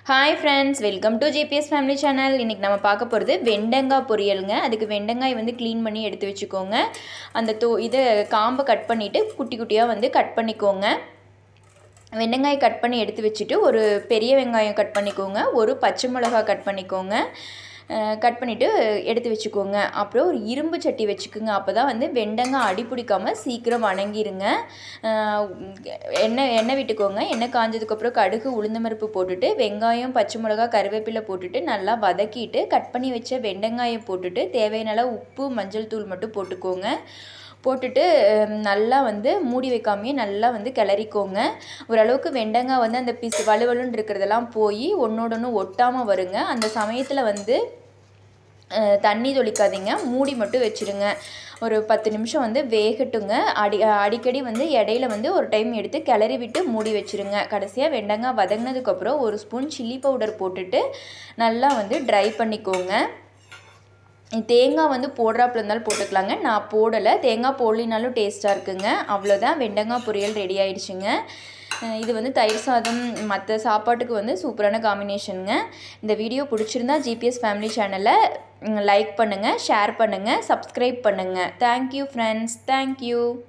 hi friends welcome to GPS family channel இன்றைக்கி நம்ம பார்க்க போகிறது வெண்டங்காய் பொரியலுங்க அதுக்கு வெண்டங்காய் வந்து க்ளீன் பண்ணி எடுத்து வச்சுக்கோங்க அந்த தோ இதை காம்பை கட் பண்ணிவிட்டு குட்டி குட்டியாக வந்து கட் பண்ணிக்கோங்க வெண்டங்காய் கட் பண்ணி எடுத்து வச்சுட்டு ஒரு பெரிய வெங்காயம் கட் பண்ணிக்கோங்க ஒரு பச்சை மிளகா கட் பண்ணிக்கோங்க கட் பண்ணிவிட்டு எடுத்து வச்சுக்கோங்க அப்புறம் ஒரு இரும்பு சட்டி வச்சுக்கோங்க அப்போ தான் வந்து வெண்டங்காய் அடி பிடிக்காமல் சீக்கிரம் வணங்கிருங்க எண்ணெய் எண்ணெய் விட்டுக்கோங்க எண்ணெய் காஞ்சதுக்கப்புறம் கடுகு உளுந்தம்பருப்பு போட்டுட்டு வெங்காயம் பச்சை மிளகா கருவேப்பிலை போட்டுட்டு நல்லா வதக்கிட்டு கட் பண்ணி வச்ச வெண்டங்காயம் போட்டுட்டு தேவையான உப்பு மஞ்சள் தூள் மட்டும் போட்டுக்கோங்க போட்டுட்டு நல்லா வந்து மூடி வைக்காமையே நல்லா வந்து கிளறிக்கோங்க ஓரளவுக்கு வெண்டங்காய் வந்து அந்த பிசு வலுவலுன்னு இருக்கிறதெல்லாம் போய் ஒன்றோட ஒன்று ஒட்டாமல் வருங்க அந்த சமயத்தில் வந்து தண்ணி தொளிக்காதீங்க மூடி மட்டும் வச்சுருங்க ஒரு பத்து நிமிஷம் வந்து வேகட்டுங்க அடி அடிக்கடி வந்து இடையில வந்து ஒரு டைம் எடுத்து கிளறி விட்டு மூடி வச்சுருங்க கடைசியாக வெண்டங்காய் வதங்கினதுக்கப்புறம் ஒரு ஸ்பூன் சில்லி பவுடர் போட்டுட்டு நல்லா வந்து ட்ரை பண்ணிக்கோங்க தேங்காய் வந்து போடுறாப்புல இருந்தாலும் போட்டுக்கலாங்க நான் போடலை தேங்காய் போடலினாலும் டேஸ்ட்டாக இருக்குங்க அவ்வளோதான் வெண்டங்காய் பொரியல் ரெடி ஆயிடுச்சுங்க இது வந்து தயிர் சாதம் மற்ற சாப்பாட்டுக்கு வந்து சூப்பரான காம்பினேஷனுங்க இந்த வீடியோ பிடிச்சிருந்தா ஜிபிஎஸ் ஃபேமிலி சேனலை லைக் பண்ணுங்கள் ஷேர் பண்ணுங்கள் சப்ஸ்கிரைப் பண்ணுங்கள் தேங்க்யூ ஃப்ரெண்ட்ஸ் தேங்க்யூ